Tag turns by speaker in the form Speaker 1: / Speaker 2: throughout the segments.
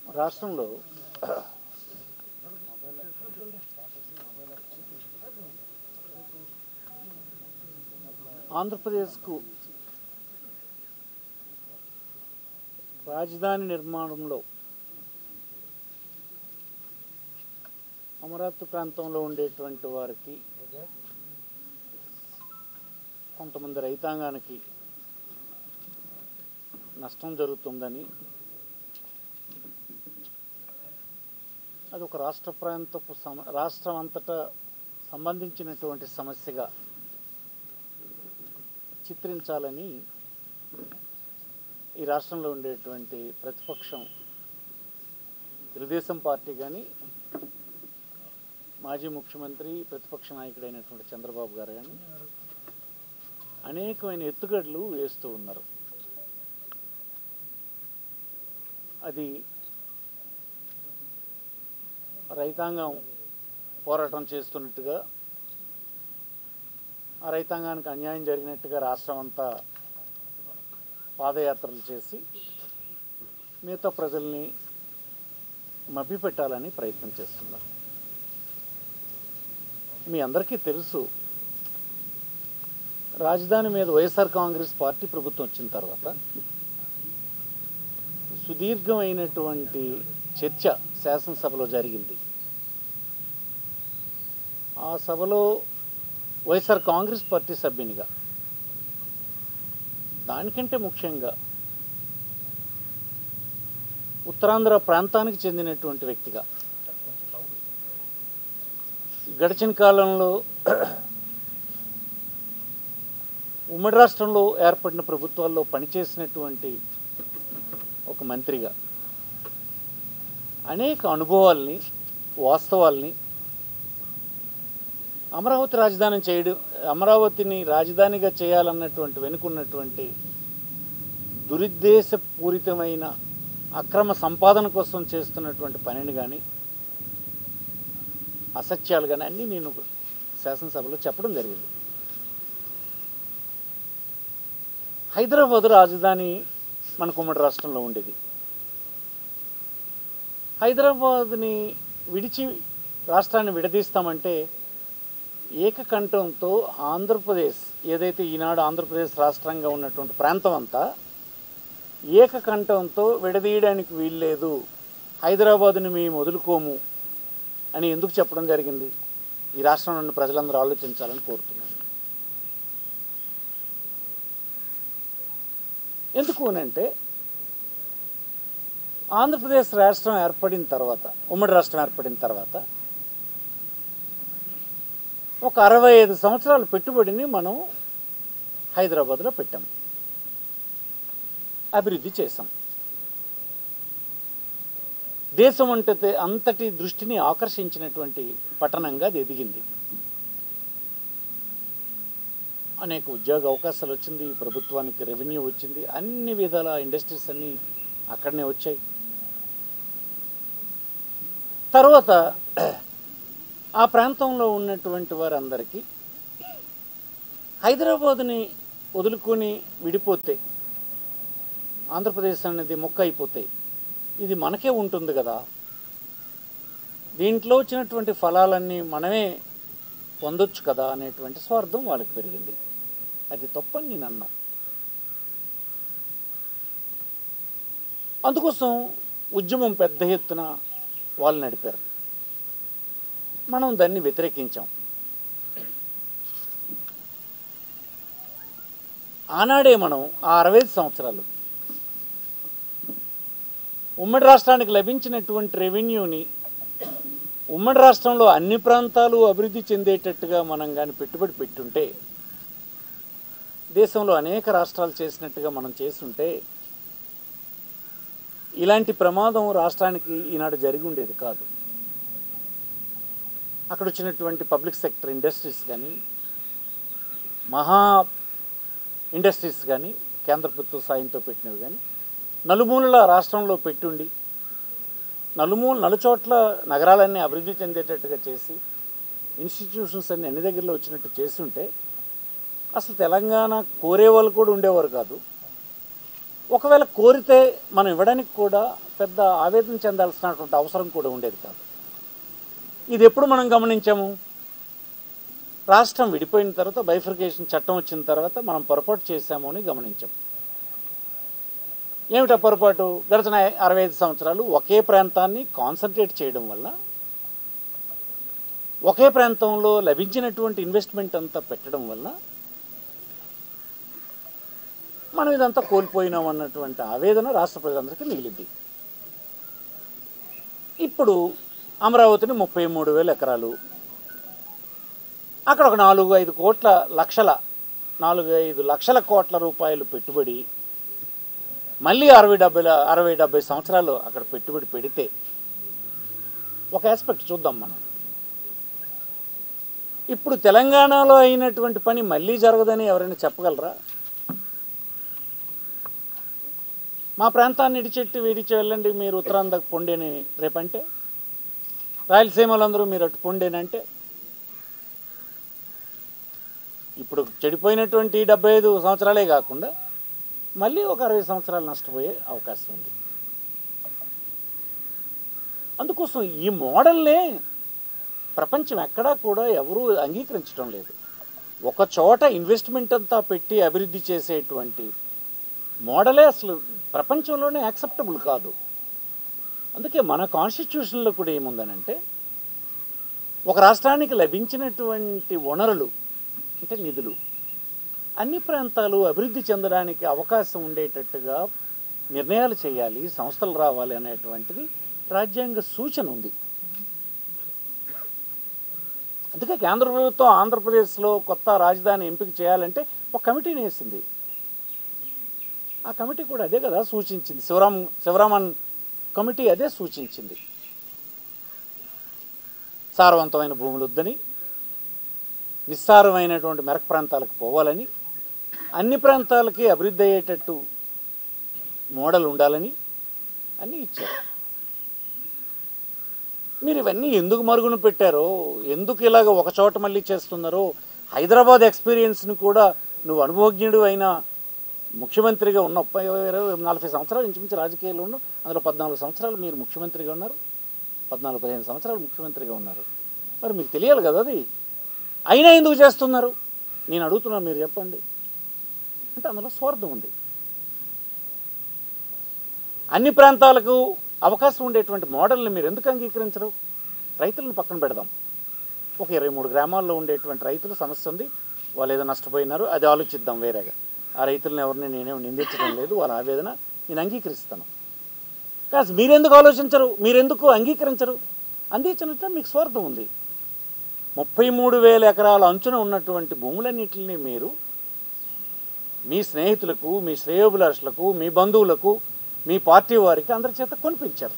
Speaker 1: రాష్ట్రంలో ఆంధ్రప్రదేశ్కు రాజధాని నిర్మాణంలో అమరావతి ప్రాంతంలో ఉండేటువంటి వారికి కొంతమంది రైతాంగానికి నష్టం జరుగుతుందని అది ఒక రాష్ట్ర ప్రాంతపు సమ రాష్ట్రం అంతటా సంబంధించినటువంటి సమస్యగా చిత్రించాలని ఈ రాష్ట్రంలో ఉండేటువంటి ప్రతిపక్షం తెలుగుదేశం పార్టీ కానీ మాజీ ముఖ్యమంత్రి ప్రతిపక్ష నాయకుడైనటువంటి చంద్రబాబు గారు కానీ అనేకమైన ఎత్తుగడలు వేస్తూ ఉన్నారు అది రైతాంగం పోరాటం చేస్తున్నట్టుగా ఆ రైతాంగానికి అన్యాయం జరిగినట్టుగా రాష్ట్రం అంతా పాదయాత్రలు చేసి మిగతా ప్రజల్ని మభ్యపెట్టాలని ప్రయత్నం చేస్తున్నారు మీ అందరికీ తెలుసు రాజధాని మీద వైఎస్ఆర్ కాంగ్రెస్ పార్టీ ప్రభుత్వం వచ్చిన తర్వాత సుదీర్ఘమైనటువంటి చర్చ శాసనసభలో జరిగింది ఆ సభలో వైఎస్ఆర్ కాంగ్రెస్ పార్టీ సభ్యునిగా దానికంటే ముఖ్యంగా ఉత్తరాంధ్ర ప్రాంతానికి చెందినటువంటి వ్యక్తిగా గడిచిన కాలంలో ఉమ్మడి రాష్ట్రంలో ఏర్పడిన ప్రభుత్వాల్లో పనిచేసినటువంటి ఒక మంత్రిగా అనేక అనుభవాల్ని వాస్తవాల్ని అమరావతి రాజధాని చేయడం అమరావతిని రాజధానిగా చేయాలన్నటువంటి వెనుకున్నటువంటి దురుద్దేశపూరితమైన అక్రమ సంపాదన కోసం చేస్తున్నటువంటి పనిని కానీ అసత్యాలు కానీ అన్నీ నేను శాసనసభలో చెప్పడం జరిగింది హైదరాబాద్ రాజధాని మనకు ఉమ్మడి రాష్ట్రంలో ఉండేది హైదరాబాద్ని విడిచి రాష్ట్రాన్ని విడదీస్తామంటే ఏకకంఠంతో ఆంధ్రప్రదేశ్ ఏదైతే ఈనాడు ఆంధ్రప్రదేశ్ రాష్ట్రంగా ఉన్నటువంటి ప్రాంతం అంతా ఏకకంఠంతో విడదీయడానికి వీల్లేదు హైదరాబాదుని మేము వదులుకోము అని ఎందుకు చెప్పడం జరిగింది ఈ రాష్ట్రంలో ఉన్న ప్రజలందరూ ఆలోచించాలని కోరుతున్నాను ఎందుకు అనంటే ఆంధ్రప్రదేశ్ రాష్ట్రం ఏర్పడిన తర్వాత ఉమ్మడి రాష్ట్రం ఏర్పడిన తర్వాత ఒక అరవై ఐదు సంవత్సరాల పెట్టుబడిని మనం హైదరాబాద్లో పెట్టాం అభివృద్ధి చేశాం దేశం అంటే అంతటి దృష్టిని ఆకర్షించినటువంటి పట్టణంగా అది ఎదిగింది అనేక ఉద్యోగ అవకాశాలు వచ్చింది ప్రభుత్వానికి రెవెన్యూ వచ్చింది అన్ని విధాల ఇండస్ట్రీస్ అన్నీ అక్కడనే వచ్చాయి తర్వాత ఆ ప్రాంతంలో ఉన్నటువంటి వారందరికీ హైదరాబాదుని వదులుకొని విడిపోతే ఆంధ్రప్రదేశ్ అనేది మొక్క అయిపోతే ఇది మనకే ఉంటుంది కదా దీంట్లో వచ్చినటువంటి ఫలాలన్నీ మనమే పొందొచ్చు కదా అనేటువంటి స్వార్థం వాళ్ళకి పెరిగింది అది తప్పని నేను అన్నా అందుకోసం ఉద్యమం పెద్ద ఎత్తున వాళ్ళు నడిపారు మనం దాన్ని వ్యతిరేకించాం ఆనాడే మనం ఆ అరవై ఐదు సంవత్సరాలు ఉమ్మడి రాష్ట్రానికి లభించినటువంటి రెవెన్యూని ఉమ్మడి రాష్ట్రంలో అన్ని ప్రాంతాలు అభివృద్ధి చెందేటట్టుగా మనం కానీ పెట్టుబడి పెట్టుంటే దేశంలో అనేక రాష్ట్రాలు చేసినట్టుగా మనం చేస్తుంటే ఇలాంటి ప్రమాదం రాష్ట్రానికి ఈనాడు జరిగి ఉండేది కాదు అక్కడ వచ్చినటువంటి పబ్లిక్ సెక్టర్ ఇండస్ట్రీస్ కానీ మహా ఇండస్ట్రీస్ కానీ కేంద్ర ప్రభుత్వ సాయంతో పెట్టినవి కానీ నలుమూలల రాష్ట్రంలో పెట్టుండి నలుమూల నలుచోట్ల నగరాలన్నీ అభివృద్ధి చెందేటట్టుగా చేసి ఇన్స్టిట్యూషన్స్ అన్ని అన్ని దగ్గరలో వచ్చినట్టు చేసి ఉంటే అసలు తెలంగాణ కోరే వాళ్ళు కూడా ఉండేవారు కాదు ఒకవేళ కోరితే మనం ఇవ్వడానికి కూడా పెద్ద ఆవేదన చెందాల్సినటువంటి అవసరం కూడా ఉండేది కాదు ఇది ఎప్పుడు మనం గమనించాము రాష్ట్రం విడిపోయిన తర్వాత బైఫర్కేషన్ చట్టం వచ్చిన తర్వాత మనం పొరపాటు చేశాము అని గమనించాం ఏమిటా పొరపాటు గడిచిన అరవై ఐదు సంవత్సరాలు ఒకే ప్రాంతాన్ని కాన్సన్ట్రేట్ చేయడం వల్ల ఒకే ప్రాంతంలో లభించినటువంటి ఇన్వెస్ట్మెంట్ అంతా పెట్టడం వల్ల మనం ఇదంతా కోల్పోయినాం అన్నటువంటి ఆవేదన రాష్ట్ర ప్రజలందరికీ మిగిలింది ఇప్పుడు అమరావతిని ముప్పై మూడు వేల ఎకరాలు అక్కడ ఒక నాలుగు ఐదు కోట్ల లక్షల నాలుగు ఐదు లక్షల కోట్ల రూపాయలు పెట్టుబడి మళ్ళీ అరవై డెబ్బై అరవై డెబ్బై సంవత్సరాలు అక్కడ పెట్టుబడి పెడితే ఒక ఆస్పెక్ట్ చూద్దాం మనం ఇప్పుడు తెలంగాణలో అయినటువంటి పని మళ్ళీ జరగదని ఎవరైనా చెప్పగలరా మా ప్రాంతాన్ని ఇడిచెట్టి వీడిచి వెళ్ళండి మీరు ఉత్తరాంధ్రకు పొండేని రేపంటే రాయలసీమలందరూ మీరు అటు పొండేనంటే ఇప్పుడు చెడిపోయినటువంటి డెబ్బై ఐదు సంవత్సరాలే కాకుండా మళ్ళీ ఒక అరవై సంవత్సరాలు నష్టపోయే అవకాశం ఉంది అందుకోసం ఈ మోడల్నే ప్రపంచం ఎక్కడా కూడా ఎవరూ అంగీకరించడం లేదు ఒక చోట ఇన్వెస్ట్మెంట్ అంతా పెట్టి అభివృద్ధి చేసేటువంటి మోడలే అసలు ప్రపంచంలోనే యాక్సెప్టబుల్ కాదు అందుకే మన కాన్స్టిట్యూషన్లో కూడా ఏముందనంటే ఒక రాష్ట్రానికి లభించినటువంటి వనరులు అంటే నిధులు అన్ని ప్రాంతాలు అభివృద్ధి చెందడానికి అవకాశం ఉండేటట్టుగా నిర్ణయాలు చేయాలి సంస్థలు రావాలి అనేటువంటిది రాజ్యాంగ సూచన ఉంది అందుకే కేంద్ర ప్రభుత్వం ఆంధ్రప్రదేశ్లో కొత్త రాజధాని ఎంపిక చేయాలంటే ఒక కమిటీని వేసింది ఆ కమిటీ కూడా అదే కదా సూచించింది శివరాం శివరామన్ కమిటీ అదే సూచించింది సారవంతమైన భూములు వద్దని నిస్సారమైనటువంటి మెరక ప్రాంతాలకు పోవాలని అన్ని ప్రాంతాలకి అభివృద్ధి అయ్యేటట్టు మోడల్ ఉండాలని అన్నీ ఇచ్చారు మీరు ఇవన్నీ ఎందుకు మరుగున పెట్టారో ఎందుకు ఇలాగ ఒక చోట మళ్ళీ చేస్తున్నారో హైదరాబాద్ ఎక్స్పీరియన్స్ని కూడా నువ్వు అనుభవజ్ఞుడు అయిన ముఖ్యమంత్రిగా ఉన్న ముప్పై ఇరవై నలభై సంవత్సరాలు ఇంచుమించు రాజకీయాల్లో ఉన్నావు అందులో పద్నాలుగు సంవత్సరాలు మీరు ముఖ్యమంత్రిగా ఉన్నారు పద్నాలుగు పదిహేను సంవత్సరాలు ముఖ్యమంత్రిగా ఉన్నారు మరి మీకు తెలియాలి కదా అది అయినా ఎందుకు చేస్తున్నారు నేను అడుగుతున్నాను మీరు చెప్పండి అంటే అందులో స్వార్థం ఉంది అన్ని ప్రాంతాలకు అవకాశం ఉండేటువంటి మోడల్ని మీరు ఎందుకు అంగీకరించరు రైతులను పక్కన పెడదాం ఒక ఇరవై మూడు గ్రామాల్లో ఉండేటువంటి రైతుల సమస్య ఉంది వాళ్ళు ఏదో నష్టపోయినారు అది ఆలోచిద్దాం వేరేగా ఆ రైతులను ఎవరిని నేనేం నిందించడం లేదు వాళ్ళ ఆవేదన నేను అంగీకరిస్తాను కాదు మీరెందుకు ఆలోచించరు మీరెందుకు అంగీకరించరు అందించినట్టే మీకు స్వార్థం ఉంది ముప్పై మూడు వేల ఎకరాల అంచున ఉన్నటువంటి భూములన్నింటినీ మీరు మీ స్నేహితులకు మీ శ్రేయోభిలాషులకు మీ బంధువులకు మీ పార్టీ వారికి అందరి చేత కొనిపించారు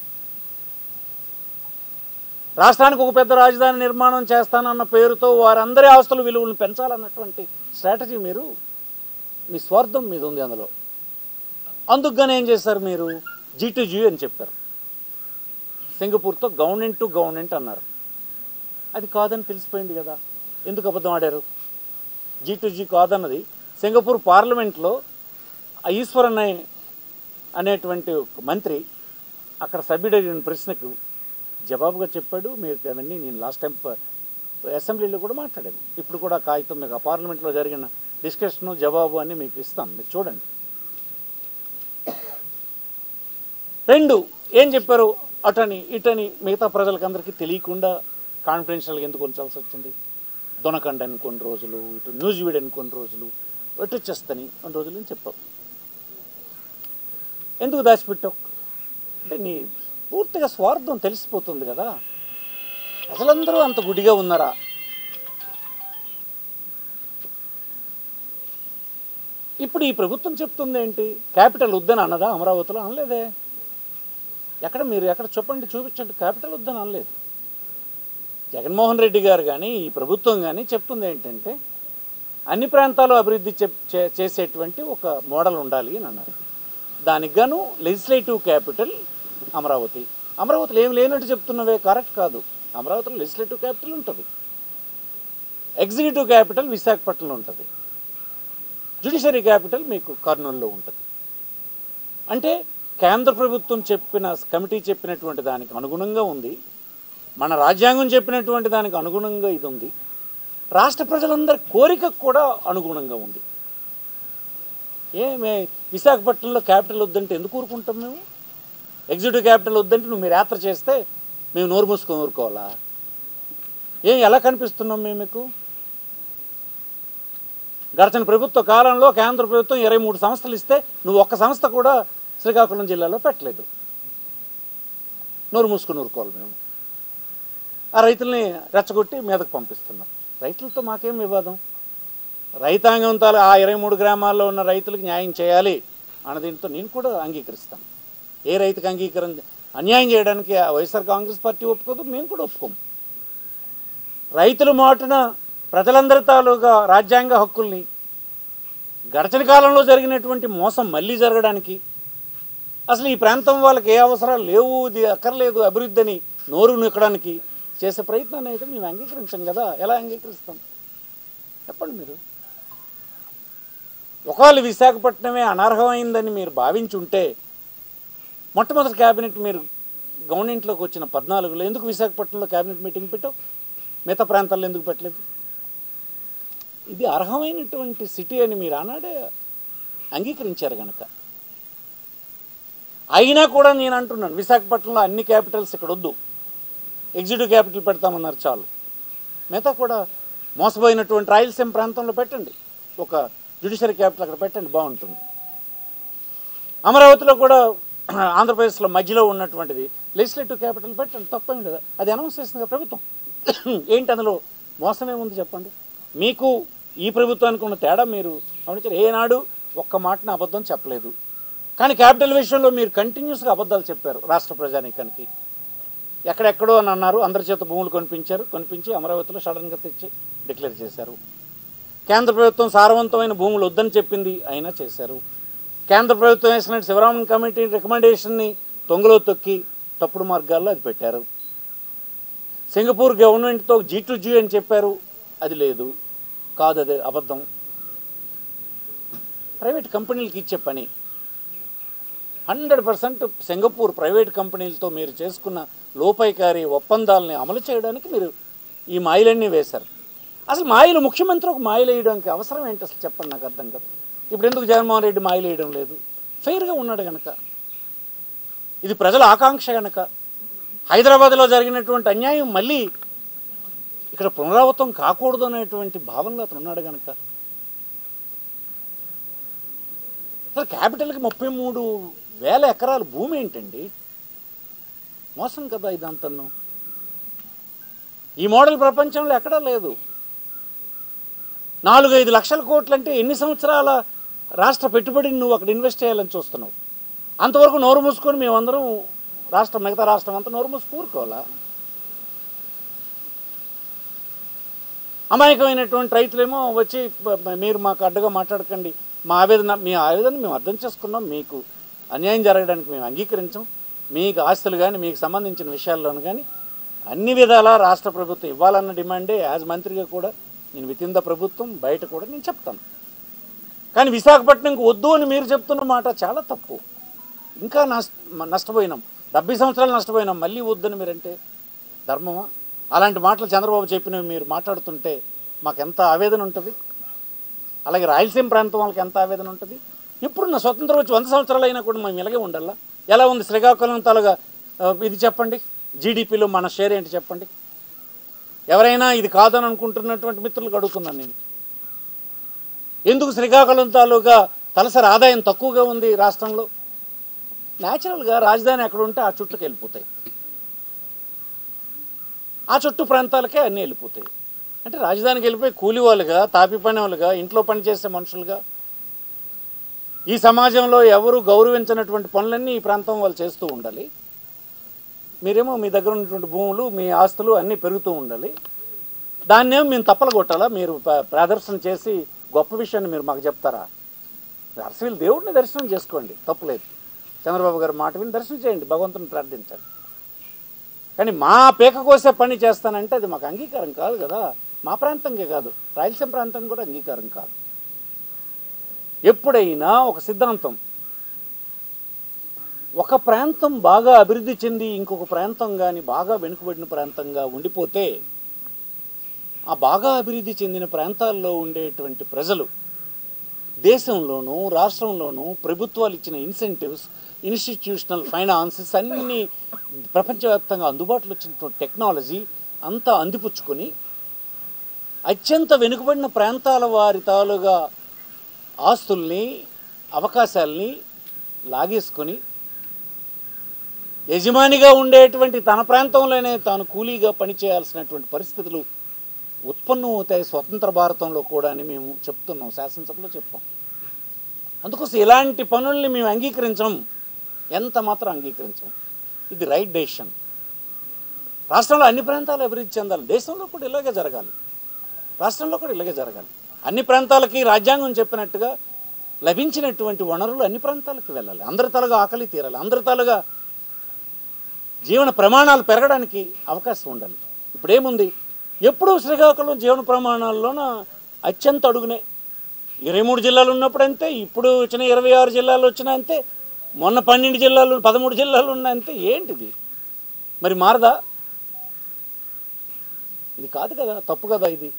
Speaker 1: రాష్ట్రానికి ఒక పెద్ద రాజధాని నిర్మాణం చేస్తానన్న పేరుతో వారందరి ఆస్తుల విలువలను పెంచాలన్నటువంటి స్ట్రాటజీ మీరు మీ స్వార్థం మీద ఉంది అందులో అందుకుగానే ఏం చేశారు మీరు జీ టు జీ అని చెప్పారు సింగపూర్తో గవర్నమెంట్ టు గవర్నమెంట్ అన్నారు అది కాదని తెలిసిపోయింది కదా ఎందుకు అబద్ధం ఆడారు జీ టు జీ కాదన్నది సింగపూర్ పార్లమెంట్లో ఆ ఈశ్వరన్ అనే- అనేటువంటి ఒక మంత్రి అక్కడ సభ్యుడు అడిగిన ప్రశ్నకు జవాబుగా చెప్పాడు మీరు అవన్నీ నేను లాస్ట్ టైం ప- అసెంబ్లీలో కూడా మాట్లాడాను ఇప్పుడు కూడా కాగితం మీకు ఆ పార్లమెంట్లో జరిగిన డిస్కషను జవాబు అని మీకు ఇస్తాను మీరు చూడండి రెండు ఏం చెప్పారు అటని ఇటని మిగతా ప్రజలకు అందరికీ తెలియకుండా కాన్ఫిడెన్షియల్గా ఎందుకు ఉంచాల్సి వచ్చింది దొనకండి అని కొన్ని రోజులు ఇటు న్యూస్ వీడ్ అని కొన్ని రోజులు ఎటు వచ్చేస్తని కొన్ని రోజులు అని చెప్పావు ఎందుకు దాచిపెట్టావు అంటే నీ పూర్తిగా స్వార్థం తెలిసిపోతుంది కదా ప్రజలందరూ అంత గుడిగా ఉన్నారా ఇప్పుడు ఈ ప్రభుత్వం చెప్తుంది ఏంటి క్యాపిటల్ వద్దని అన్నదా అమరావతిలో అనలేదే ఎక్కడ మీరు ఎక్కడ చెప్పండి చూపించండి క్యాపిటల్ వద్దని అనలేదు జగన్మోహన్ రెడ్డి గారు కానీ ఈ ప్రభుత్వం కానీ చెప్తుంది ఏంటంటే అన్ని ప్రాంతాలు అభివృద్ధి చెప్- చే- చేసేటువంటి ఒక మోడల్ ఉండాలి అని అన్నారు దానికి గాను లెజిస్లేటివ్ క్యాపిటల్ అమరావతి అమరావతిలో ఏం లేనట్టు చెప్తున్నవే కరెక్ట్ కాదు అమరావతిలో లెజిస్లేటివ్ క్యాపిటల్ ఉంటుంది ఎగ్జిక్యూటివ్ క్యాపిటల్ విశాఖపట్నంలో ఉంటుంది జ్యుడిషియరీ క్యాపిటల్ మీకు కర్నూలులో ఉంటుంది అంటే కేంద్ర ప్రభుత్వం చెప్పిన కమిటీ చెప్పినటువంటి దానికి అనుగుణంగా ఉంది మన రాజ్యాంగం చెప్పినటువంటి దానికి అనుగుణంగా ఇది ఉంది రాష్ట్ర ప్రజలందరి కోరికకు కూడా అనుగుణంగా ఉంది ఏమే విశాఖపట్నంలో క్యాపిటల్ వద్దంటే ఎందుకు ఊరుకుంటాం మేము ఎగ్జిక్యూటివ్ క్యాపిటల్ వద్దంటే నువ్వు మీరు యాత్ర చేస్తే మేము నోరు మూసుకొని ఊరుకోవాలా ఏం ఎలా కనిపిస్తున్నాం మేము మీకు గడిచిన ప్రభుత్వ కాలంలో కేంద్ర ప్రభుత్వం ఇరవై మూడు సంస్థలు ఇస్తే నువ్వు ఒక్క సంస్థ కూడా శ్రీకాకుళం జిల్లాలో పెట్టలేదు నోరు మూసుకుని ఊరుకోవాలి మేము ఆ రైతుల్ని రెచ్చగొట్టి మీదకు పంపిస్తున్నాం రైతులతో మాకేం వివాదం రైతాంగం తాలూ ఆ ఇరవై మూడు గ్రామాల్లో ఉన్న రైతులకు న్యాయం చేయాలి అన్న దీంతో నేను కూడా అంగీకరిస్తాను ఏ రైతుకు అంగీకరణ అన్యాయం చేయడానికి ఆ వైఎస్ఆర్ కాంగ్రెస్ పార్టీ ఒప్పుకోదు మేము కూడా ఒప్పుకోము రైతుల మాటున ప్రజలందరి తాలూగా రాజ్యాంగ హక్కుల్ని గడచిన కాలంలో జరిగినటువంటి మోసం మళ్ళీ జరగడానికి అసలు ఈ ప్రాంతం వాళ్ళకి ఏ అవసరాలు లేవు ఇది అక్కర్లేదు అభివృద్ధి అని నోరు నిక్కడానికి చేసే ప్రయత్నాన్ని అయితే మేము అంగీకరించాం కదా ఎలా అంగీకరిస్తాం చెప్పండి మీరు ఒకవేళ విశాఖపట్నమే అనర్హమైందని మీరు భావించి ఉంటే మొట్టమొదటి క్యాబినెట్ మీరు గవర్నమెంట్లోకి వచ్చిన పద్నాలుగులో ఎందుకు విశాఖపట్నంలో క్యాబినెట్ మీటింగ్ పెట్టావు మిగతా ప్రాంతాల్లో ఎందుకు పెట్టలేదు ఇది అర్హమైనటువంటి సిటీ అని మీరు ఆనాడే అంగీకరించారు కనుక అయినా కూడా నేను అంటున్నాను విశాఖపట్నంలో అన్ని క్యాపిటల్స్ ఇక్కడ వద్దు ఎగ్జిక్యూటివ్ క్యాపిటల్ పెడతామన్నారు చాలు మిగతా కూడా మోసపోయినటువంటి రాయలసీమ ప్రాంతంలో పెట్టండి ఒక జ్యుడిషియరీ క్యాపిటల్ అక్కడ పెట్టండి బాగుంటుంది అమరావతిలో కూడా ఆంధ్రప్రదేశ్లో మధ్యలో ఉన్నటువంటిది లెజిస్లేటివ్ క్యాపిటల్ పెట్టండి తప్పేం లేదు అది అనౌన్స్ చేసింది కదా ప్రభుత్వం ఏంటి అందులో మోసమే ఉంది చెప్పండి మీకు ఈ ప్రభుత్వానికి ఉన్న తేడా మీరు గమనించారు ఏనాడు ఒక్క మాటన అబద్ధం చెప్పలేదు కానీ క్యాపిటల్ విషయంలో మీరు కంటిన్యూస్గా అబద్ధాలు చెప్పారు రాష్ట్ర ప్రజానీకానికి ఎక్కడెక్కడో అని అన్నారు అందరి చేత భూములు కొనిపించారు కొనిపించి అమరావతిలో సడన్గా తెచ్చి డిక్లేర్ చేశారు కేంద్ర ప్రభుత్వం సారవంతమైన భూములు వద్దని చెప్పింది అయినా చేశారు కేంద్ర ప్రభుత్వం వేసిన శివరామన్ కమిటీ రికమెండేషన్ని తొంగలో తొక్కి తప్పుడు మార్గాల్లో అది పెట్టారు సింగపూర్ గవర్నమెంట్తో జీ టు జీ అని చెప్పారు అది లేదు కాదు అది అబద్ధం ప్రైవేట్ కంపెనీలకి ఇచ్చే పని హండ్రెడ్ పర్సెంట్ సింగపూర్ ప్రైవేట్ కంపెనీలతో మీరు చేసుకున్న లోపాయికారి ఒప్పందాలని అమలు చేయడానికి మీరు ఈ మాయలన్నీ వేశారు అసలు మాయలు ముఖ్యమంత్రి ఒక మాయలు వేయడానికి అవసరం ఏంటి అసలు చెప్పండి నాకు అర్థం కాదు ఇప్పుడు ఎందుకు జగన్మోహన్ రెడ్డి మాయలు వేయడం లేదు ఫెయిర్గా ఉన్నాడు కనుక ఇది ప్రజల ఆకాంక్ష కనుక హైదరాబాద్లో జరిగినటువంటి అన్యాయం మళ్ళీ ఇక్కడ పునరావృతం కాకూడదు అనేటువంటి భావనలో అతను ఉన్నాడు కనుక అసలు క్యాపిటల్కి ముప్పై మూడు వేల ఎకరాల భూమి ఏంటండి మోసం కదా ఇదంతను ఈ మోడల్ ప్రపంచంలో ఎక్కడా లేదు నాలుగు ఐదు లక్షల కోట్లు అంటే ఎన్ని సంవత్సరాల రాష్ట్ర పెట్టుబడిని నువ్వు అక్కడ ఇన్వెస్ట్ చేయాలని చూస్తున్నావు అంతవరకు నోరు మూసుకొని మేమందరం రాష్ట్రం మిగతా రాష్ట్రం అంతా నోరు మూసుకు కూరుకోవాలా అమాయకమైనటువంటి రైతులేమో వచ్చి "బ- బ- మీరు మాకు అడ్డుగా మాట్లాడకండి మా ఆవేదన మీ ఆవేదన మేము అర్థం చేసుకున్నాం మీకు అన్యాయం జరగడానికి మేము అంగీకరించాం మీకు ఆస్తులు కానీ మీకు సంబంధించిన విషయాల్లోనూ కానీ అన్ని విధాలా రాష్ట్ర ప్రభుత్వం ఇవ్వాలన్న డిమాండే యాజ్ మంత్రిగా కూడా నేను వితిన్ ద ప్రభుత్వం బయట కూడా నేను చెప్తాను కానీ విశాఖపట్నంకి వద్దు అని మీరు చెప్తున్న మాట చాలా తప్పు ఇంకా నష్ట నష్టపోయినాం డెబ్బై సంవత్సరాలు నష్టపోయినాం మళ్ళీ వద్దని మీరంటే ధర్మమా అలాంటి మాటలు చంద్రబాబు చెప్పినవి మీరు మాట్లాడుతుంటే మాకు ఎంత ఆవేదన ఉంటుంది అలాగే రాయలసీమ ప్రాంతం వాళ్ళకి ఎంత ఆవేదన ఉంటుంది ఇప్పుడున్న స్వతంత్రం వచ్చి వంద సంవత్సరాలు అయినా కూడా మేము ఇలాగే ఉండాలా ఎలా ఉంది శ్రీకాకుళం తాలుగా ఆ, ఇది చెప్పండి జీడిపిలో మన షేర్ ఏంటి చెప్పండి ఎవరైనా ఇది కాదని అనుకుంటున్నటువంటి మిత్రులకు అడుగుతున్నాను నేను ఎందుకు శ్రీకాకుళం తాలూకా తలసరి ఆదాయం తక్కువగా ఉంది రాష్ట్రంలో న్యాచురల్గా రాజధాని ఎక్కడ ఉంటే ఆ చుట్టుకు వెళ్ళిపోతాయి ఆ చుట్టూ ప్రాంతాలకే అన్నీ వెళ్ళిపోతాయి అంటే రాజధానికి వెళ్ళిపోయి కూలి వాళ్ళుగా తాపి పని వాళ్ళుగా ఇంట్లో పనిచేసే మనుషులుగా ఈ సమాజంలో ఎవరు గౌరవించినటువంటి పనులన్నీ ఈ ప్రాంతం వాళ్ళు చేస్తూ ఉండాలి మీరేమో మీ దగ్గర ఉన్నటువంటి భూములు మీ ఆస్తులు అన్నీ పెరుగుతూ ఉండాలి దాన్నేమో మేము తప్పలు కొట్టాలా మీరు ప్ర- ప్రదర్శన చేసి గొప్ప విషయాన్ని మీరు మాకు చెప్తారా అసలు దేవుడిని దర్శనం చేసుకోండి తప్పులేదు చంద్రబాబు గారు మాట విని దర్శనం చేయండి భగవంతుని ప్రార్థించండి కానీ మా పీక కోసే పని చేస్తానంటే అది మాకు అంగీకారం కాదు కదా మా ప్రాంతంకే కాదు రాయలసీమ ప్రాంతం కూడా అంగీకారం కాదు ఎప్పుడైనా ఒక సిద్ధాంతం ఒక ప్రాంతం బాగా అభివృద్ధి చెంది ఇంకొక ప్రాంతం కానీ బాగా వెనుకబడిన ప్రాంతంగా ఉండిపోతే ఆ బాగా అభివృద్ధి చెందిన ప్రాంతాల్లో ఉండేటువంటి ప్రజలు దేశంలోనూ రాష్ట్రంలోనూ ప్రభుత్వాలు ఇచ్చిన ఇన్సెంటివ్స్ ఇన్స్టిట్యూషనల్ ఫైనాన్సెస్ అన్నీ ప్రపంచవ్యాప్తంగా అందుబాటులో వచ్చినటువంటి టెక్నాలజీ అంతా అందిపుచ్చుకొని అత్యంత వెనుకబడిన ప్రాంతాల వారి తాలుగా ఆస్తుల్ని అవకాశాల్ని లాగేసుకొని యజమానిగా ఉండేటువంటి తన ప్రాంతంలోనే తాను కూలీగా పనిచేయాల్సినటువంటి పరిస్థితులు ఉత్పన్నం అవుతాయి స్వతంత్ర భారతంలో కూడా అని మేము చెప్తున్నాం శాసనసభలో చెప్పాం అందుకోసం ఇలాంటి పనుల్ని మేము అంగీకరించం ఎంత మాత్రం అంగీకరించం ఇది రైట్ డెసిషన్ రాష్ట్రంలో అన్ని ప్రాంతాలు అభివృద్ధి చెందాలి దేశంలో కూడా ఇలాగే జరగాలి రాష్ట్రంలో కూడా ఇలాగే జరగాలి అన్ని ప్రాంతాలకి రాజ్యాంగం చెప్పినట్టుగా లభించినటువంటి వనరులు అన్ని ప్రాంతాలకు వెళ్ళాలి అందరి తలగా ఆకలి తీరాలి అందరి తలగా జీవన ప్రమాణాలు పెరగడానికి అవకాశం ఉండాలి ఇప్పుడు ఏముంది ఎప్పుడూ శ్రీకాకుళం జీవన ప్రమాణాల్లోన అత్యంత అడుగునే ఇరవై మూడు జిల్లాలు ఉన్నప్పుడు అంతే ఇప్పుడు వచ్చిన ఇరవై ఆరు జిల్లాలు వచ్చినా అంతే మొన్న పన్నెండు జిల్లాలు పదమూడు జిల్లాలు ఉన్నా అంతే ఏంటిది మరి మారదా ఇది కాదు కదా తప్పు కదా ఇది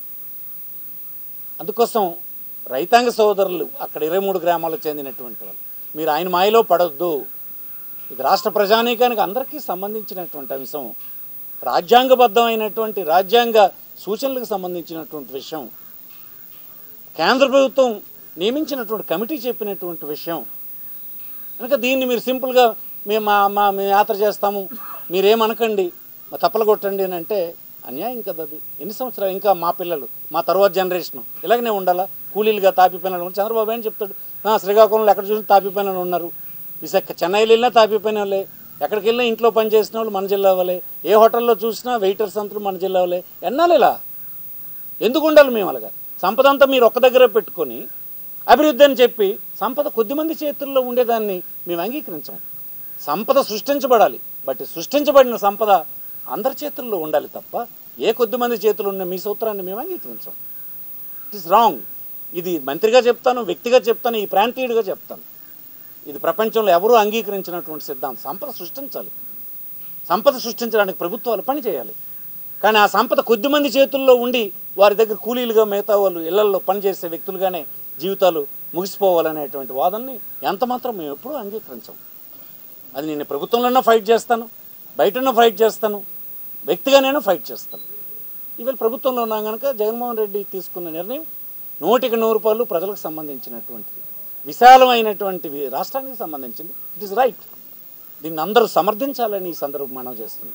Speaker 1: అందుకోసం రైతాంగ సోదరులు అక్కడ ఇరవై మూడు గ్రామాలకు చెందినటువంటి వాళ్ళు మీరు ఆయన మాయలో పడొద్దు ఇది రాష్ట్ర ప్రజానీకానికి అందరికీ సంబంధించినటువంటి అంశం రాజ్యాంగబద్ధమైనటువంటి రాజ్యాంగ సూచనలకు సంబంధించినటువంటి విషయం కేంద్ర ప్రభుత్వం నియమించినటువంటి కమిటీ చెప్పినటువంటి విషయం కనుక దీన్ని మీరు సింపుల్గా మేము మా మా మేము యాత్ర చేస్తాము మీరేమనకండి మా తప్పలు కొట్టండి అని అంటే అన్యాయం కదా అది ఎన్ని సంవత్సరాలు ఇంకా మా పిల్లలు మా తర్వాత జనరేషన్ ఇలాగనే ఉండాలా కూలీలుగా తాపిపోయిన చంద్రబాబు ఏం చెప్తాడు "ఆ, శ్రీకాకుళంలో ఎక్కడ చూసినా తాపిపోయిన వాళ్ళు ఉన్నారు విశాఖ చెన్నైలో వెళ్ళినా తాపిపోయిన వాళ్ళే ఎక్కడికి వెళ్ళినా ఇంట్లో పని చేసిన వాళ్ళు మన జిల్లా వాళ్ళే ఏ హోటల్లో చూసినా వెయిటర్స్ అంతా మన జిల్లా వాళ్ళే ఎన్నాళ్ళు ఇలా ఎందుకు ఉండాలి మేము అలాగా సంపద అంతా మీరు ఒక్క దగ్గర పెట్టుకొని అభివృద్ధి అని చెప్పి సంపద కొద్దిమంది చేతుల్లో ఉండేదాన్ని మేము అంగీకరించాం సంపద సృష్టించబడాలి బట్ సృష్టించబడిన సంపద అందరి చేతుల్లో ఉండాలి తప్ప ఏ కొద్దిమంది చేతులు ఉన్న మీ సూత్రాన్ని మేము అంగీకరించాం ఇట్ ఇస్ రాంగ్ ఇది మంత్రిగా చెప్తాను వ్యక్తిగా చెప్తాను ఈ ప్రాంతీయుడిగా చెప్తాను ఇది ప్రపంచంలో ఎవరూ అంగీకరించినటువంటి సిద్ధాంతం సంపద సృష్టించాలి సంపద సృష్టించడానికి ప్రభుత్వాలు పని చేయాలి కానీ ఆ సంపద కొద్దిమంది చేతుల్లో ఉండి వారి దగ్గర కూలీలుగా మిగతా వాళ్ళు ఇళ్లలో పనిచేసే వ్యక్తులుగానే జీవితాలు ముగిసిపోవాలనేటువంటి వాదనని ఎంత మాత్రం మేము ఎప్పుడూ అంగీకరించాం అది నేను ప్రభుత్వంలోనే ఫైట్ చేస్తాను బయటన్న ఫైట్ చేస్తాను వ్యక్తిగానైనా ఫైట్ చేస్తాను ఇవాళ ప్రభుత్వంలో ఉన్నాం కనుక జగన్మోహన్ రెడ్డి తీసుకున్న నిర్ణయం నూటికి నూరు రూపాయలు ప్రజలకు సంబంధించినటువంటిది విశాలమైనటువంటి వి- రాష్ట్రానికి సంబంధించింది ఇట్ ఇస్ రైట్ దీన్ని అందరూ సమర్థించాలని ఈ సందర్భం మనం చేస్తుంది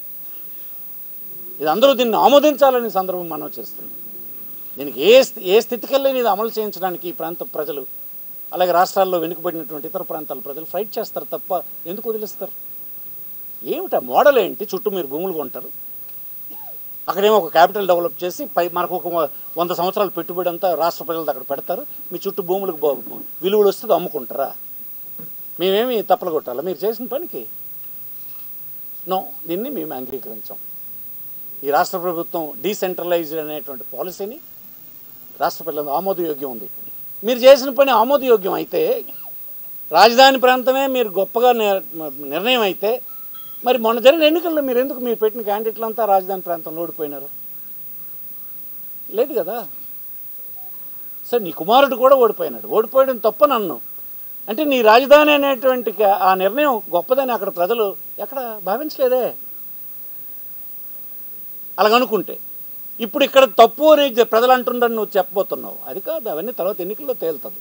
Speaker 1: ఇది అందరూ దీన్ని ఆమోదించాలని ఈ సందర్భం మనం చేస్తుంది దీనికి ఏ స్థి- ఏ స్థితికెళ్ళని ఇది అమలు చేయించడానికి ఈ ప్రాంత ప్రజలు అలాగే రాష్ట్రాల్లో వెనుకబడినటువంటి ఇతర ప్రాంతాల ప్రజలు ఫైట్ చేస్తారు తప్ప ఎందుకు వదిలిస్తారు ఏమిటా మోడల్ ఏంటి చుట్టూ మీరు భూములు కొంటారు అక్కడేమో ఒక క్యాపిటల్ డెవలప్ చేసి పై మనకు ఒక వంద సంవత్సరాల పెట్టుబడి అంతా రాష్ట్ర ప్రజలు అక్కడ పెడతారు మీ చుట్టూ భూములకు బా- విలువలు వస్తే అమ్ముకుంటారా మేమేమి తప్పలు కొట్టాలా మీరు చేసిన పనికి నో దీన్ని మేము అంగీకరించాం ఈ రాష్ట్ర ప్రభుత్వం డీసెంట్రలైజ్డ్ అనేటువంటి పాలసీని రాష్ట్ర ప్రజలకు ఆమోదయోగ్యం ఉంది మీరు చేసిన పని ఆమోదయోగ్యం అయితే రాజధాని ప్రాంతమే మీరు గొప్పగా నిర్- నిర్ణయం అయితే మరి మొన్న జరిగిన ఎన్నికల్లో మీరు ఎందుకు మీరు పెట్టిన క్యాండిడేట్లంతా రాజధాని ప్రాంతంలో ఓడిపోయినారు లేదు కదా సార్ నీ కుమారుడు కూడా ఓడిపోయినాడు ఓడిపోయడం తప్ప నన్ను అంటే నీ రాజధాని అనేటువంటి క- ఆ నిర్ణయం గొప్పదని అక్కడ ప్రజలు ఎక్కడ భావించలేదే అలాగనుకుంటే ఇప్పుడు ఇక్కడ తప్పు అని జ- ప్రజలు అంటుండని నువ్వు చెప్పబోతున్నావు అది కాదు అవన్నీ తర్వాత ఎన్నికల్లో తేలుతుంది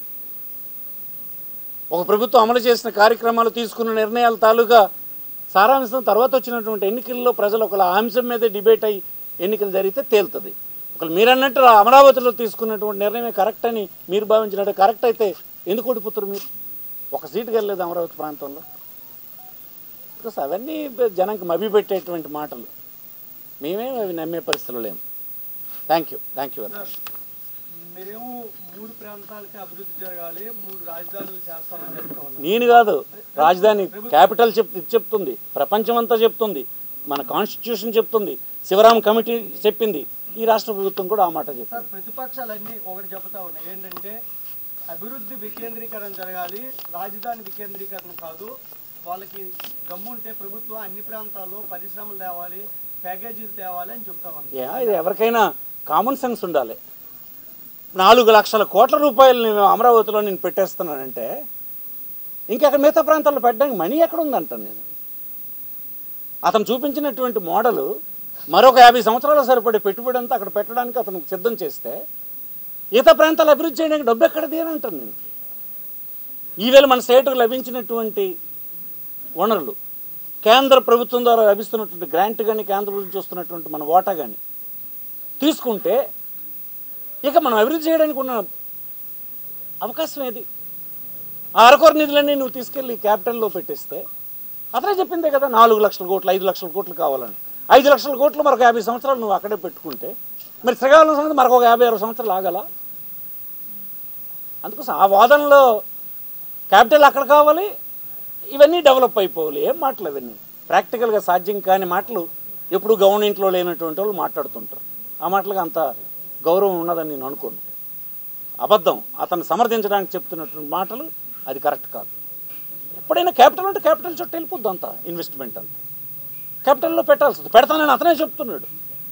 Speaker 1: ఒక ప్రభుత్వం అమలు చేసిన కార్యక్రమాలు తీసుకున్న నిర్ణయాల తాలూకా సారాంశం తర్వాత వచ్చినటువంటి ఎన్నికల్లో ప్రజలు ఒకళ్ళ అంశం మీద డిబేట్ అయ్యి ఎన్నికలు జరిగితే తేలుతుంది ఒకళ్ళు మీరు అన్నట్టు ఆ అమరావతిలో తీసుకున్నటువంటి నిర్ణయమే కరెక్ట్ అని మీరు భావించినట్టు కరెక్ట్ అయితే ఎందుకు ఓడిపోతారు మీరు ఒక సీటుకి వెళ్ళలేదు అమరావతి ప్రాంతంలో బికాస్ అవన్నీ జనానికి మభ్యపెట్టేటువంటి మాటలు మేమేం అవి నమ్మే పరిస్థితులు లేము thank you thank you very much
Speaker 2: మీరేమో మూడు ప్రాంతాలకి అభివృద్ధి జరగాలి మూడు రాజధానులు చేస్తామని చెప్తా ఉన్నారు
Speaker 1: నేను కాదు రాజధాని క్యాపిటల్ చెప్ ఇది చెప్తుంది ప్రపంచం అంతా చెప్తుంది మన కాన్స్టిట్యూషన్ చెప్తుంది శివరాం కమిటీ చెప్పింది ఈ రాష్ట్ర ప్రభుత్వం కూడా ఆ మాట చెప్పింది
Speaker 2: సార్ ప్రతిపక్షాలన్నీ ఒకటి చెబుతా ఉన్నాయి ఏంటంటే అభివృద్ధి వికేంద్రీకరణ జరగాలి రాజధాని వికేంద్రీకరణ కాదు వాళ్ళకి దమ్ముంటే ప్రభుత్వం అన్ని ప్రాంతాల్లో పరిశ్రమలు తేవాలి ప్యాకేజీలు తేవాలి అని చెప్తా ఉన్నారు
Speaker 1: యా, ఇది ఎవరికైనా కామన్ సెన్స్ ఉండాలి నాలుగు లక్షల కోట్ల రూపాయలు నేను అమరావతిలో నేను పెట్టేస్తున్నానంటే ఇంకా అక్కడ మిగతా ప్రాంతాల్లో పెట్టడానికి మనీ ఎక్కడ ఉందంటాను నేను అతను చూపించినటువంటి మోడలు మరొక యాభై సంవత్సరాల సరిపడే పెట్టుబడి అంతా అక్కడ పెట్టడానికి అతను సిద్ధం చేస్తే ఇతర ప్రాంతాలు అభివృద్ధి చేయడానికి డబ్బు ఎక్కడది అని అంటాను నేను ఈవేళ మన స్టేట్కు లభించినటువంటి వనరులు కేంద్ర ప్రభుత్వం ద్వారా లభిస్తున్నటువంటి గ్రాంట్ కానీ కేంద్ర ప్రభుత్వం చూస్తున్నటువంటి మన ఓటా కానీ తీసుకుంటే ఇక మనం అభివృద్ధి చేయడానికి ఉన్న అవకాశం ఏది ఆ అరకొర నిధులన్నీ నువ్వు తీసుకెళ్ళి క్యాపిటల్లో పెట్టేస్తే అతనే చెప్పిందే కదా నాలుగు లక్షల కోట్లు ఐదు లక్షల కోట్లు కావాలని ఐదు లక్షల కోట్లు మరొక యాభై సంవత్సరాలు నువ్వు అక్కడే పెట్టుకుంటే మరి శ్రీకాకుళం సంగతి మరొక యాభై అరవై సంవత్సరాలు ఆగల అందుకోసం ఆ వాదనలో క్యాపిటల్ అక్కడ కావాలి ఇవన్నీ డెవలప్ అయిపోవాలి ఏం మాటలు ఇవన్నీ ప్రాక్టికల్గా సాధ్యం కాని మాటలు ఎప్పుడు గవర్నమెంట్లో లేనటువంటి వాళ్ళు మాట్లాడుతుంటారు ఆ మాటలకు అంత గౌరవం ఉన్నదని నేను అనుకోను అబద్ధం అతన్ని సమర్థించడానికి చెప్తున్నటువంటి మాటలు అది కరెక్ట్ కాదు ఎప్పుడైనా క్యాపిటల్ అంటే క్యాపిటల్ చుట్టూ వెళ్ళిపోద్ది అంత ఇన్వెస్ట్మెంట్ అంతా క్యాపిటల్లో పెట్టాల్సింది పెడతానని అతనే చెప్తున్నాడు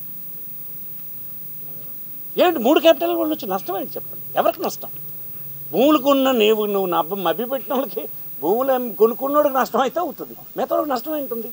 Speaker 1: ఏంటి మూడు క్యాపిటల్ వాళ్ళు వచ్చి నష్టం ఏంటి చెప్పండి ఎవరికి నష్టం భూములకు ఉన్న నీవు నువ్వు నబ్బ మభ్య పెట్టిన వాళ్ళకి భూములు అమ్మి కొనుక్కున్నోడికి నష్టం అయితే అవుతుంది మిగతా వాళ్ళకి నష్టం ఏంటుంది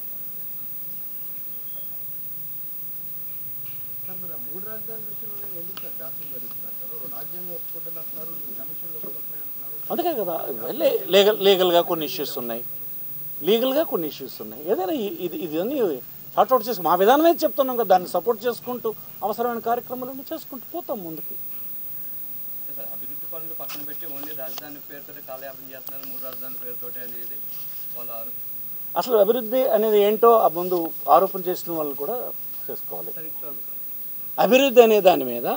Speaker 3: మూడు రాజధానుల విషయంలోనే ఎందుకు సార్ జాప్యం జరుగుతున్నారు రాజ్యాంగం ఒప్పుకుంటున్నారు కమిషన్లు ఒప్పుకుంటున్నారు
Speaker 1: అందుకే కదా లే లీగల్ లీగల్గా కొన్ని ఇష్యూస్ ఉన్నాయి లీగల్గా కొన్ని ఇష్యూస్ ఉన్నాయి ఏదైనా ఇ- ఇది ఇది అన్నీ అవుట్ చేసి మా విధానమే చెప్తున్నాం కదా దాన్ని సపోర్ట్ చేసుకుంటూ అవసరమైన కార్యక్రమాలన్నీ చేసుకుంటూ పోతాం ముందుకి
Speaker 4: సార్ అభివృద్ధి పనులు పక్కన పెట్టి ఓన్లీ రాజధాని పేరుతోటి కాలయాపన చేస్తున్నారు మూడు రాజధాని పేరుతోటి అనేది వాళ్ళు ఆరోపణ
Speaker 1: అసలు అభివృద్ధి అనేది ఏంటో ఆ ముందు ఆరోపణ చేసిన వాళ్ళు కూడా చేసుకోవాలి అభివృద్ధి అనే దాని మీద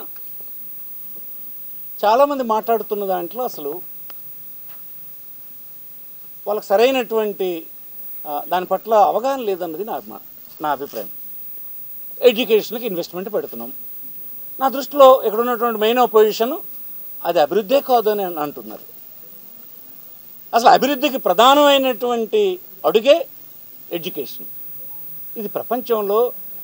Speaker 1: చాలామంది మాట్లాడుతున్న దాంట్లో అసలు వాళ్ళకి సరైనటువంటి ఆ, దాని పట్ల అవగాహన లేదన్నది నా అభిమా నా అభిప్రాయం ఎడ్యుకేషన్కి ఇన్వెస్ట్మెంట్ పెడుతున్నాం నా దృష్టిలో ఇక్కడ ఉన్నటువంటి మెయిన్ పొజిషన్ అది అభివృద్ధే కాదు అని అంటున్నారు అసలు అభివృద్ధికి ప్రధానమైనటువంటి అడుగే ఎడ్యుకేషన్ ఇది ప్రపంచంలో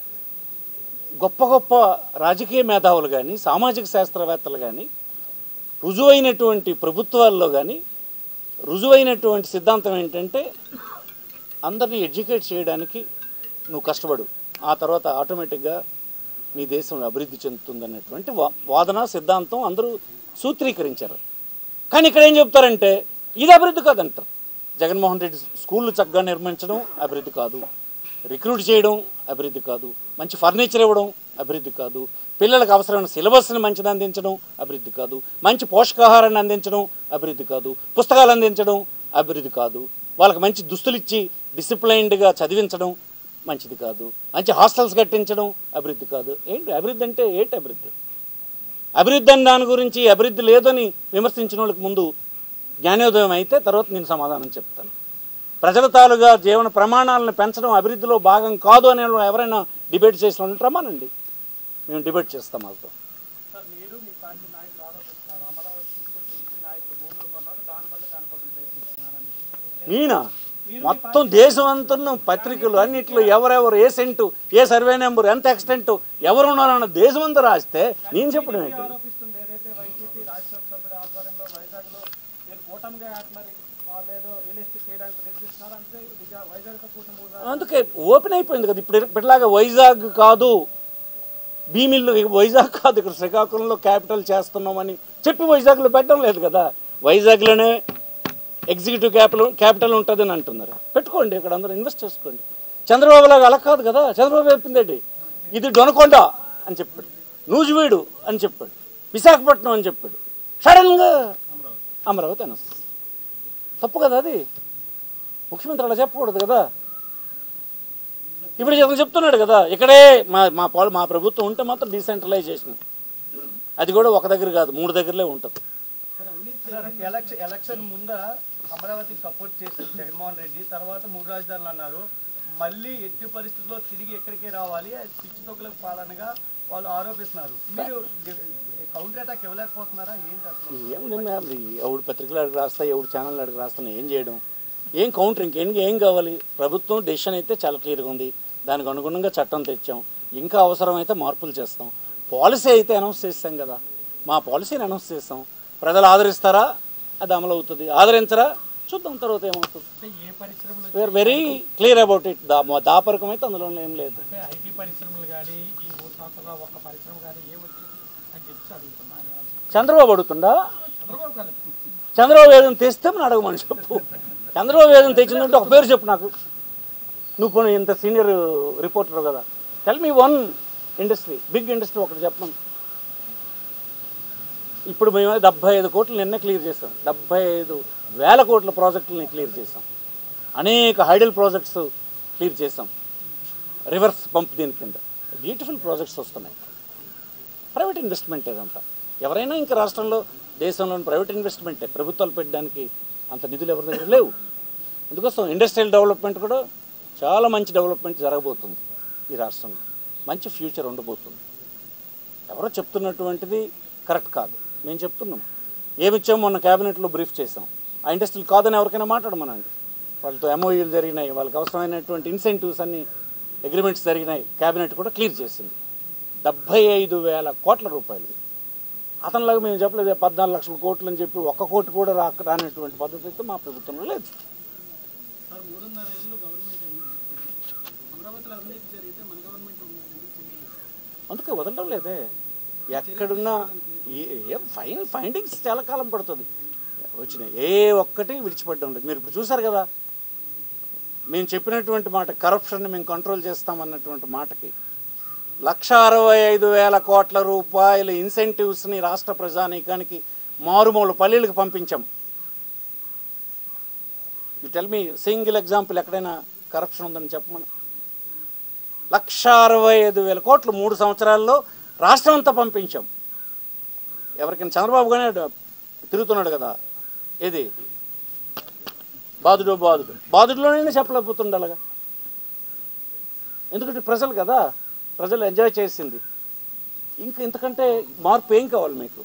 Speaker 1: గొప్ప గొప్ప రాజకీయ మేధావులు కానీ సామాజిక శాస్త్రవేత్తలు కానీ రుజువైనటువంటి ప్రభుత్వాల్లో కానీ రుజువైనటువంటి సిద్ధాంతం ఏంటంటే అందరినీ ఎడ్యుకేట్ చేయడానికి నువ్వు కష్టపడు ఆ తర్వాత ఆటోమేటిక్గా నీ దేశం అభివృద్ధి చెందుతుందన్నటువంటి వా వాదన సిద్ధాంతం అందరూ సూత్రీకరించారు కానీ ఇక్కడ ఏం చెప్తారంటే ఇది అభివృద్ధి కాదంటారు జగన్మోహన్ రెడ్డి స్కూళ్ళు చక్కగా నిర్మించడం అభివృద్ధి కాదు రిక్రూట్ చేయడం అభివృద్ధి కాదు మంచి ఫర్నిచర్ ఇవ్వడం అభివృద్ధి కాదు పిల్లలకు అవసరమైన సిలబస్ని మంచిది అందించడం అభివృద్ధి కాదు మంచి పోషకాహారాన్ని అందించడం అభివృద్ధి కాదు పుస్తకాలు అందించడం అభివృద్ధి కాదు వాళ్ళకి మంచి దుస్తులు ఇచ్చి డిసిప్లైన్డ్గా చదివించడం మంచిది కాదు మంచి హాస్టల్స్ కట్టించడం అభివృద్ధి కాదు ఏంటి అభివృద్ధి అంటే ఏంటి అభివృద్ధి అభివృద్ధి అని దాని గురించి అభివృద్ధి లేదని విమర్శించిన వాళ్ళకి ముందు జ్ఞానోదయం అయితే తర్వాత నేను సమాధానం చెప్తాను ప్రజల తాలుగా జీవన ప్రమాణాలను పెంచడం అభివృద్ధిలో భాగం కాదు అనే వాళ్ళు ఎవరైనా డిబేట్ చేసిన వాళ్ళు రమానండి మేము డిబేట్ చేస్తాం వాళ్ళతో
Speaker 2: సార్ మీరు మీ పార్టీ నాయకులు ఆరోపిస్తున్నారు అమరావతి చుట్టూ టీడీపీ నాయకులు భూములు కొన్నారు దానివల్ల దానికోసం ప్రయత్నిస్తున్నారని
Speaker 1: ఈయన మొత్తం దేశం అంతా పత్రికలు అన్నిట్లో ఎవరెవరు ఏ సెంటు ఏ సర్వే నెంబర్ ఎంత ఎక్స్టెంట్ ఎవరు ఉన్నారన్న దేశం అంతా రాస్తే నేను చెప్పడం ఏంటి
Speaker 2: ఆరోపిస్తుంది ఏదైతే వైసీపీ రాజ్యసభ సభ్యుల ఆధ్వర్యంలో వైజాగ్లో మీరు కూటమిగా మరి వాళ్ళు ఏదో రియల్ ఎస్టేట్ చేయడానికి ప్రయత్నిస్తున్నారు అంటే విజయ వైజాగ్తో కూడిన మూడు
Speaker 1: అందుకే ఓపెన్ అయిపోయింది కదా ఇప్పుడు ఇప్పటిలాగా వైజాగ్ కాదు భీమిల్లు ఇక వైజాగ్ కాదు ఇక్కడ శ్రీకాకుళంలో క్యాపిటల్ చేస్తున్నామని చెప్పి వైజాగ్లో పెట్టడం లేదు కదా వైజాగ్లోనే ఎగ్జిక్యూటివ్ క్యాపిటల్ క్యాపిటల్ ఉంటుందని అంటున్నారు పెట్టుకోండి ఇక్కడ అందరూ ఇన్వెస్ట్ చేసుకోండి చంద్రబాబు లాగా అలా కాదు కదా చంద్రబాబు చెప్పిందేంటి ఇది డొనకొండ అని చెప్పాడు నూజివీడు అని చెప్పాడు విశాఖపట్నం అని చెప్పాడు సడన్గా అమరావతి అని వస్తుంది తప్పు కదా అది ముఖ్యమంత్రి అలా చెప్పకూడదు కదా ఇప్పుడు ఇతను చెప్తున్నాడు కదా ఇక్కడే మా మా పాలు మా ప్రభుత్వం ఉంటే మాత్రం డీసెంట్రలైజేషన్ అది కూడా ఒక దగ్గర కాదు మూడు దగ్గరలే ఉంటుంది
Speaker 2: సార్ ఎలక్షన్ ఎలక్షన్ ముంద అమరావతికి సపోర్ట్ చేశారు జగన్మోహన్ రెడ్డి తర్వాత మూడు రాజధానులు అన్నారు మళ్ళీ ఎట్టి పరిస్థితుల్లో తిరిగి ఎక్కడికి రావాలి అది పిచ్చి తొక్కులకు పాలనగా వాళ్ళు ఆరోపిస్తున్నారు మీరు కౌంటర్ అటాక్ ఇవ్వలేకపోతున్నారా ఏంటి అసలు
Speaker 1: ఏముంది ఎవడు పత్రికలు అడిగి రాస్తా ఎవడు ఛానల్ అడిగి రాస్తున్నా ఏం చేయడం ఏం కౌంటర్ ఇంకేం ఏం కావాలి ప్రభుత్వం డెసిషన్ అయితే చాలా క్లియర్గా ఉంది దానికి అనుగుణంగా చట్టం తెచ్చాం ఇంకా అవసరమైతే మార్పులు చేస్తాం పాలసీ అయితే అనౌన్స్ చేస్తాం కదా మా పాలసీని అనౌన్స్ చేస్తాం ప్రజలు ఆదరిస్తారా అది అమలు అవుతుంది ఆదరించరా చూద్దాం తర్వాత ఏమవుతుంది
Speaker 5: అంటే ఏ పరిశ్రమలు
Speaker 1: we are very clear about it దా దాపరికం అయితే అందులో ఏం లేదు
Speaker 5: అంటే ఐటీ పరిశ్రమలు కానీ ఈ మూడు సంవత్సరాల ఒక్క పరిశ్రమ కానీ ఏం వచ్చింది అని చెప్పి అడుగుతున్నాను
Speaker 1: చంద్రబాబు అడుగుతుండా
Speaker 5: చంద్రబాబు కాదు
Speaker 1: చంద్రబాబు ఏదైనా తెస్తే మనం అడగమని చెప్పు చంద్రబాబు ఏదైనా తెచ్చిందంటే ఒక పేరు చెప్పు నాకు నువ్వు పోనీ ఇంత సీనియర్ రిపోర్టర్ కదా tell me one industry big industry ఒకటి చెప్పమని ఇప్పుడు మేము డెబ్బై ఐదు కోట్లు నిన్న క్లియర్ చేసాం డెబ్బై ఐదు వేల కోట్ల ప్రాజెక్టులని క్లియర్ చేసాం అనేక హైడల్ ప్రాజెక్ట్స్ క్లియర్ చేసాం రివర్స్ పంప్ దీని కింద బ్యూటిఫుల్ ప్రాజెక్ట్స్ వస్తున్నాయి ప్రైవేట్ ఇన్వెస్ట్మెంట్ ఇదంతా ఎవరైనా ఇంకా రాష్ట్రంలో దేశంలోని ప్రైవేట్ ఇన్వెస్ట్మెంటే ప్రభుత్వాలు పెట్టడానికి అంత నిధులు ఎవరి దగ్గర లేవు అందుకోసం ఇండస్ట్రియల్ డెవలప్మెంట్ కూడా చాలా మంచి డెవలప్మెంట్ జరగబోతుంది ఈ రాష్ట్రంలో మంచి ఫ్యూచర్ ఉండబోతుంది ఎవరో చెప్తున్నటువంటిది కరెక్ట్ కాదు మేము చెప్తున్నాం ఏమి ఇచ్చామో మొన్న క్యాబినెట్లో బ్రీఫ్ చేసాం ఆ ఇండస్ట్రీలు కాదని ఎవరికైనా మాట్లాడమనండి వాళ్ళతో ఎంఓయూలు జరిగినాయి వాళ్ళకి అవసరమైనటువంటి ఇన్సెంటివ్స్ అన్ని అగ్రిమెంట్స్ జరిగినాయి క్యాబినెట్ కూడా క్లియర్ చేసింది డెబ్భై ఐదు వేల కోట్ల రూపాయలు అతనిలాగా మేము చెప్పలేదు పద్నాలుగు లక్షల కోట్లు అని చెప్పి ఒక్క కోటి కూడా రా రానటువంటి పద్ధతి అయితే మా ప్రభుత్వంలో లేదు
Speaker 3: సార్ మూడున్నర ఏళ్ళు గవర్నమెంట్ అయింది అమరావతిలో అవినీతి జరిగితే మన గవర్నమెంట్ ఉందండి
Speaker 1: అందుకే వదలడం లేదే ఎక్కడున్నా ఏ- ఏ ఫైన్ ఫైండింగ్స్ చాలా కాలం పడుతుంది వచ్చినాయి ఏ ఒక్కటి విడిచిపెట్టడం లేదు మీరు ఇప్పుడు చూసారు కదా మేము చెప్పినటువంటి మాట కరప్షన్ని మేము కంట్రోల్ చేస్తామన్నటువంటి మాటకి లక్ష అరవై ఐదు వేల కోట్ల రూపాయల ఇన్సెంటివ్స్ని రాష్ట్ర ప్రజానీకానికి మారుమూల పల్లెలకు పంపించాం you tell me single example ఎక్కడైనా కరప్షన్ ఉందని చెప్పమని లక్ష అరవై ఐదు వేల కోట్లు మూడు సంవత్సరాల్లో రాష్ట్రం అంతా పంపించాం ఎవరికైనా చంద్రబాబు గానే తిరుగుతున్నాడు కదా ఏది బాధుడు బాధుడు బాధుడులోనే చెప్పలేకపోతుండాలిగా ఎందుకంటే ప్రజలు కదా ప్రజలు ఎంజాయ్ చేసింది ఇంకా ఇంతకంటే మార్పు ఏం కావాలి మీకు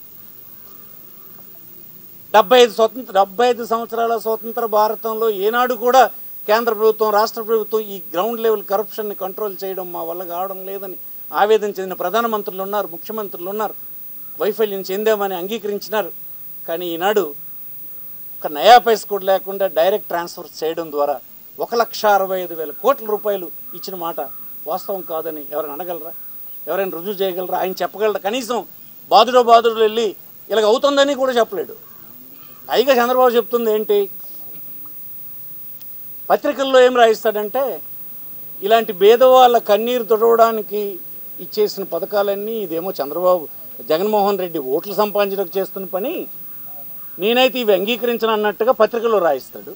Speaker 1: డెబ్బై ఐదు స్వతంత్ర డెబ్బై ఐదు సంవత్సరాల స్వతంత్ర భారతంలో ఏనాడు కూడా కేంద్ర ప్రభుత్వం రాష్ట్ర ప్రభుత్వం ఈ గ్రౌండ్ లెవెల్ కరప్షన్ని కంట్రోల్ చేయడం మా వల్ల కావడం లేదని ఆవేదన చెందిన ప్రధానమంత్రులు ఉన్నారు ముఖ్యమంత్రులు ఉన్నారు వైఫల్యం చెందామని అంగీకరించినారు కానీ ఈనాడు ఒక నయా పైస కూడా లేకుండా డైరెక్ట్ ట్రాన్స్ఫర్ చేయడం ద్వారా ఒక లక్ష అరవై ఐదు వేల కోట్ల రూపాయలు ఇచ్చిన మాట వాస్తవం కాదని ఎవరైనా అనగలరా ఎవరైనా రుజువు చేయగలరా ఆయన చెప్పగలరా కనీసం బాధుడో బాధుడు వెళ్ళి ఇలాగ అవుతుందని కూడా చెప్పలేడు పైగా చంద్రబాబు చెప్తుంది ఏంటి పత్రికల్లో ఏం రాయిస్తాడంటే ఇలాంటి భేదవాళ్ళ కన్నీరు తుడవడానికి ఇచ్చేసిన పథకాలన్నీ ఇదేమో చంద్రబాబు జగన్మోహన్ రెడ్డి ఓట్లు సంపాదించడానికి చేస్తున్న పని నేనైతే ఇవి అంగీకరించను అన్నట్టుగా పత్రికల్లో రాయిస్తాడు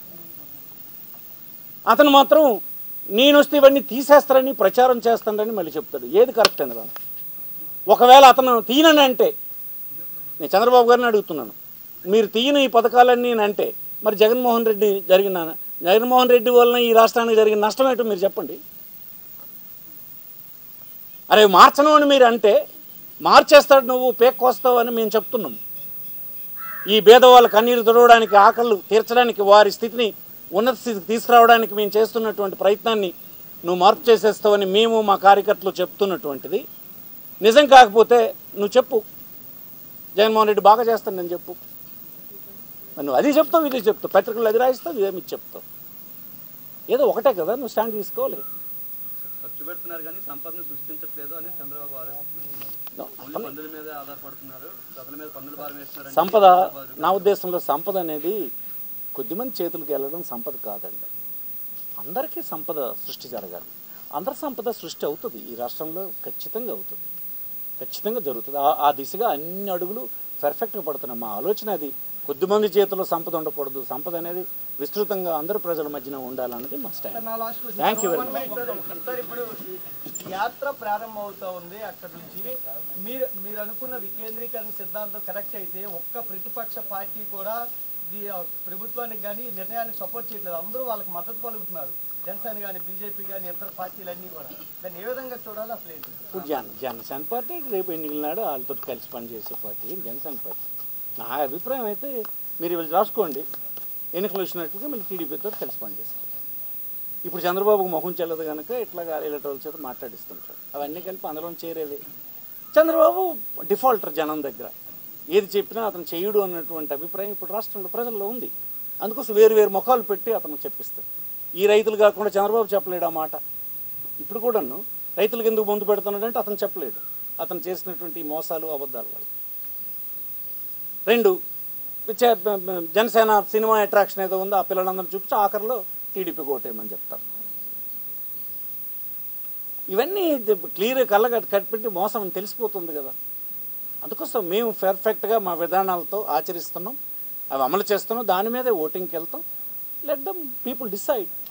Speaker 1: అతను మాత్రం నేను వస్తే ఇవన్నీ తీసేస్తారని ప్రచారం చేస్తాడని మళ్ళీ చెప్తాడు ఏది కరెక్ట్ అని రాను ఒకవేళ అతను తీయనని అంటే నేను చంద్రబాబు గారిని అడుగుతున్నాను మీరు తీయని ఈ పథకాలన్నీ అని అంటే మరి జగన్మోహన్ రెడ్డి జరిగిన జగన్మోహన్ రెడ్డి వలన ఈ రాష్ట్రానికి జరిగిన నష్టం ఏంటో మీరు చెప్పండి అరే మార్చను అని మీరు అంటే మార్చేస్తాడు నువ్వు పేక్కొస్తావు అని మేము చెప్తున్నాం ఈ భేదవాళ్ళ కన్నీరు తుడవడానికి ఆకళ్ళు తీర్చడానికి వారి స్థితిని ఉన్నత స్థితికి తీసుకురావడానికి మేము చేస్తున్నటువంటి ప్రయత్నాన్ని నువ్వు మార్పు చేసేస్తావని మేము మా కార్యకర్తలు చెప్తున్నటువంటిది నిజం కాకపోతే నువ్వు చెప్పు జగన్మోహన్ రెడ్డి బాగా చేస్తాను నేను చెప్పు మరి నువ్వు అది చెప్తావు ఇది చెప్తావు పత్రికలు అది రాయిస్తావు ఇదేమి ఇది చెప్తావు ఏదో ఒకటే కదా నువ్వు స్టాండ్ తీసుకోవాలి
Speaker 4: ఖర్చు పెడుతున్నారు కానీ సంపదను సృష్టించట్లేదు అని చంద్రబాబు ఆరోపిస్తున్నారు
Speaker 1: No,
Speaker 4: ఓన్లీ పన్నుల మీద ఆధారపడుతున్నారు ప్రజల మీద పన్నుల భారం వేస్తున్నారు
Speaker 1: సంపద నా ఉద్దేశంలో సంపద అనేది కొద్దిమంది చేతులకు వెళ్ళడం సంపద కాదండి అందరికీ సంపద సృష్టి జరగాలి అందరి సంపద సృష్టి అవుతుంది ఈ రాష్ట్రంలో ఖచ్చితంగా అవుతుంది ఖచ్చితంగా జరుగుతుంది ఆ- ఆ దిశగా అన్ని అడుగులు పర్ఫెక్ట్గా పడుతున్నాయి మా ఆలోచన అది కొద్దిమంది చేతిలో సంపద ఉండకూడదు సంపద అనేది విస్తృతంగా అందరు ప్రజల మధ్యన ఉండాలన్నది మా స్టాండ్
Speaker 2: నా last question
Speaker 1: thank you very
Speaker 2: one
Speaker 1: much
Speaker 2: minute sir sir ఇప్పుడు ఈ యాత్ర ప్రారంభం అవుతా ఉంది అక్కడ నుంచి మీరు మీరు అనుకున్న వికేంద్రీకరణ సిద్ధాంతం కరెక్ట్ అయితే ఒక్క ప్రతిపక్ష పార్టీ కూడా ఈ ప్రభుత్వానికి కానీ ఈ నిర్ణయానికి సపోర్ట్ చేయట్లేదు అందరూ వాళ్ళకి మద్దతు పలుకుతున్నారు జనసేన కానీ బీజేపీ కానీ ఇతర పార్టీలన్నీ కూడా దాన్ని ఏ విధంగా చూడాలి అసలు ఏంటి
Speaker 1: ఇప్పుడు జన జనసేన పార్టీ రేపు ఎన్నికల నాడు వాళ్ళతో కలిసి పనిచేసే పార్టీ జనసేన పార్టీ నా అభిప్రాయం అయితే మీరు వీళ్ళు రాసుకోండి ఎన్నికలు వచ్చినట్లుగా మళ్ళీ టీడీపీతో కలిసి పనిచేస్తారు ఇప్పుడు చంద్రబాబుకు మొహం చెల్లదు కనుక ఇట్లాగా ఇలాంటి చేత మాట్లాడిస్తుంటారు అవన్నీ కలిపి అందులో చేరేవే చంద్రబాబు డిఫాల్టర్ జనం దగ్గర ఏది చెప్పినా అతను చేయుడు అన్నటువంటి అభిప్రాయం ఇప్పుడు రాష్ట్రంలో ప్రజల్లో ఉంది అందుకోసం వేరు వేరు ముఖాలు పెట్టి అతను చెప్పిస్తారు ఈ రైతులు కాకుండా చంద్రబాబు చెప్పలేడు ఆ మాట ఇప్పుడు కూడాను రైతులకు ఎందుకు ముందు పెడుతున్నాడంటే అతను చెప్పలేడు అతను చేసినటువంటి ఈ మోసాలు అబద్ధాల వల్ల రెండు చే- జనసేన సినిమా అట్రాక్షన్ ఏదో ఉందో ఆ పిల్లలందరూ చూపించి ఆఖరిలో టీడీపీ కోటేయమని చెప్తారు ఇవన్నీ క్లియర్ కళ్ళ కట్టిపెట్టి మోసం అని తెలిసిపోతుంది కదా అందుకోసం మేము పర్ఫెక్ట్గా మా విధానాలతో ఆచరిస్తున్నాం అవి అమలు చేస్తున్నాం దాని మీదే ఓటింగ్కి వెళ్తాం లెట్ దమ్ పీపుల్ డిసైడ్